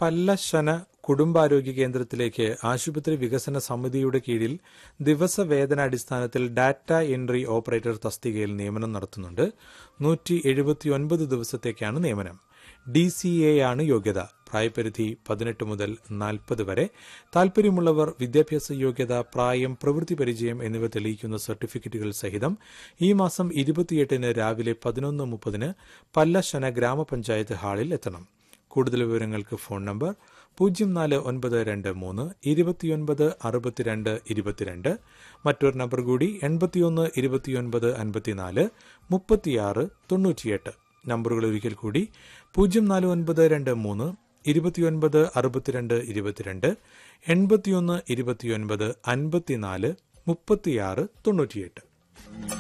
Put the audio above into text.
പല്ലശന കുടുംബാരോഗ്യ കേന്ദ്രത്തിലേക്ക് ആശുപത്രി വികസന സമിതിയുടെ കീഴിൽ ദിവസവേതനാടിസ്ഥാനത്തിൽ ഡാറ്റ എൻട്രി ഓപ്പറേറ്റർ തസ്തികയിൽ നിയമനം നടത്തുന്നുണ്ട് നൂറ്റി എഴുപത്തിയൊൻപത് ദിവസത്തേക്കാണ് നിയമനം ഡി സി എ ആണ് യോഗ്യത പ്രായപരിധി പതിനെട്ട് മുതൽ നാൽപ്പത് വരെ താൽപര്യമുള്ളവർ വിദ്യാഭ്യാസ യോഗ്യത പ്രായം പ്രവൃത്തി പരിചയം എന്നിവ തെളിയിക്കുന്ന സർട്ടിഫിക്കറ്റുകൾ സഹിതം ഈ മാസം ഇരുപത്തിയെട്ടിന് രാവിലെ പതിനൊന്ന് മുപ്പതിന് പല്ലശന ഗ്രാമപഞ്ചായത്ത് ഹാളിൽ എത്തണം കൂടുതൽ വിവരങ്ങൾക്ക് ഫോൺ നമ്പർ പൂജ്യം നാല് ഒൻപത് രണ്ട് മൂന്ന് ഇരുപത്തിയൊൻപത് അറുപത്തിരണ്ട് ഇരുപത്തിരണ്ട് മറ്റൊരു നമ്പർ കൂടി എൺപത്തിയൊന്ന് ഇരുപത്തിയൊൻപത് അൻപത്തിനാല് മുപ്പത്തിയാറ് തൊണ്ണൂറ്റിയെട്ട് നമ്പറുകൾ ഒരിക്കൽ കൂടി പൂജ്യം നാല് ഒൻപത് രണ്ട് മൂന്ന് ഇരുപത്തിയൊൻപത് അറുപത്തിരണ്ട് ഇരുപത്തിരണ്ട് എൺപത്തിയൊന്ന് ഇരുപത്തിയൊൻപത് അൻപത്തിനാല് മുപ്പത്തിയാറ് തൊണ്ണൂറ്റിയെട്ട്